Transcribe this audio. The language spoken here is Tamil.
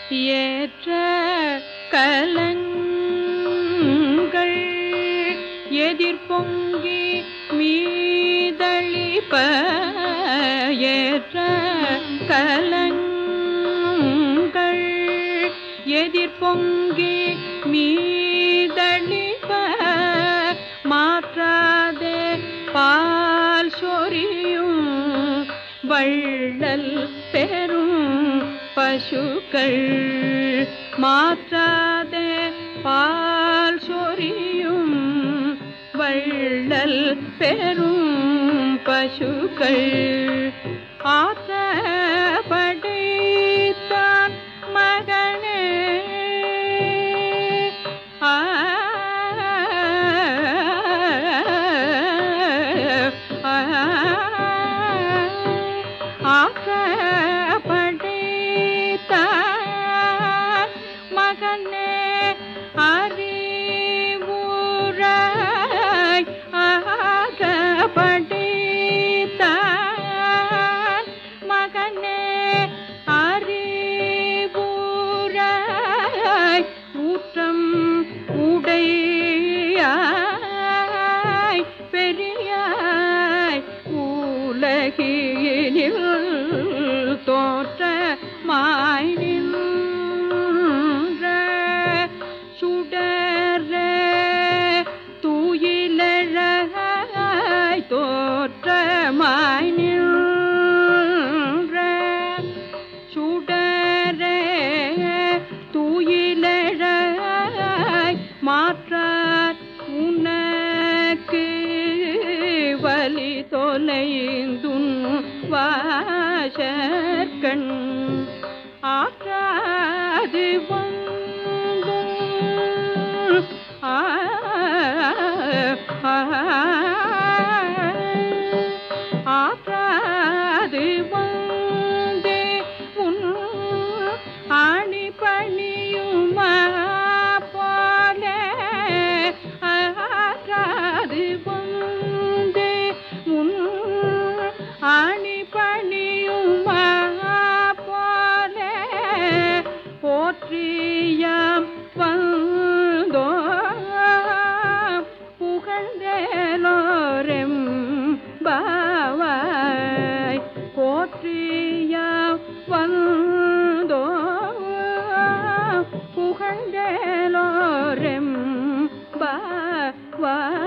ஏற்ற கலங்கள் எதிர்பொங்கி மீதளிப்ப ஏற்ற கலங்கள் எதிர்பொங்கி மீதளிப்ப மாற்றாதே பால் சொரியும் வள்ளல் பெரும் பசுக்கள் மாற்றாதே பால் சொரியும் வள்ளல் பெரும் பசுக்கள் ஆற்ற படைத்தான் மகனே ஆ ஆக்கப்படைத்தான் மகனே அறிவுராய் ஆக்கப்படைத்தான் மகனே அறிவுராய் ஊற்றம் உடையாய் பெரியாய் உலகினில் தோற்ற மாய் நின்ற சுடரே தூயிலழகாய் தோற்றமாய் நின்ற சுடரே தூயிலழாய் மாற்றார் உனக்கு வலி தொலைந்துன் வாசற்கண் ஆற்றாது வந்தும் ஆ ஆ ஆற்றாது வந்தே உன் ஆணி பணியுமா போல ஆற்றாது வந்தே உன் ஆணி பணியுமா போல போற்றியாம் வந்தோ புகழ்ந்தேலோரெம் பாவாய் போற்றியா வந்தோ புகழ்ந்தேலோரெம் பாவாய்